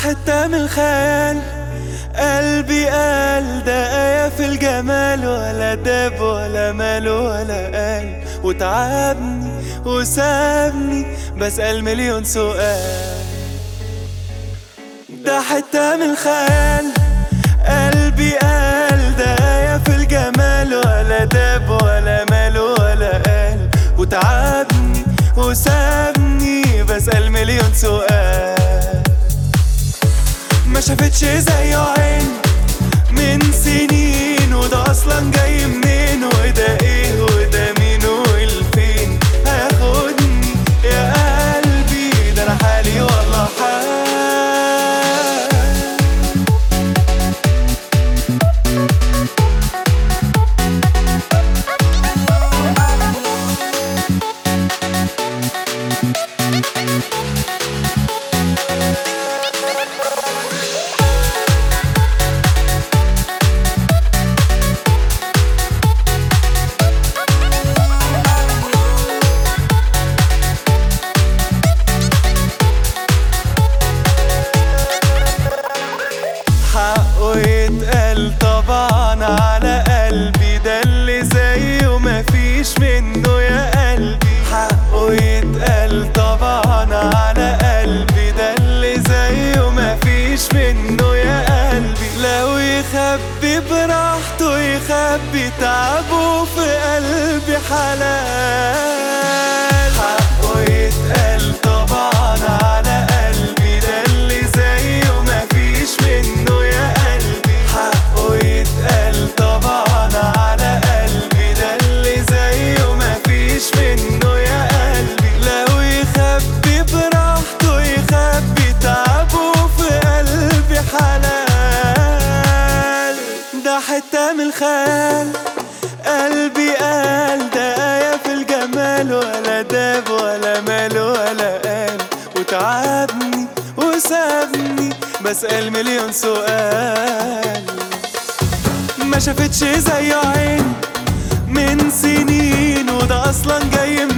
حتة من الخيال قلبي قال ده آية في الجمال ولا داب ولا مال ولا قال وتعبني وسابني بسأل مليون سؤال ده حتة من الخيال قلبي قال ده آية في الجمال ولا داب ولا مال ولا قال وتعبني وسابني بسأل مليون سؤال ما شافتش زيه عين من سنين وده اصلا جاي منين وده ايه وده مين والفين هياخدني يا قلبي ده انا حالي والله حال حقه يتقال طبعا على قلبي ده اللي زيه مفيش منه يا قلبي حقه يتقال طبعا على قلبي ده اللي زيه مفيش منه يا قلبي لو يخبي براحته يخبي تعبه في قلبي حلال حقه يتقال طبعا على قلبي ده اللي زيه مفيش منه يا قلبي حقه يتقال طبعا على قلبي ده اللي زيه مفيش منه يا قلبي لو يخبي براحته يخبي تعبه في قلبي حلال ده حتة من الخيال قلبي قال ده آية في الجمال ولا داب ولا مال ولا قال وتعبني وسابني بسأل مليون سؤال ما شافتش زيه عين من سنين وده اصلا جاي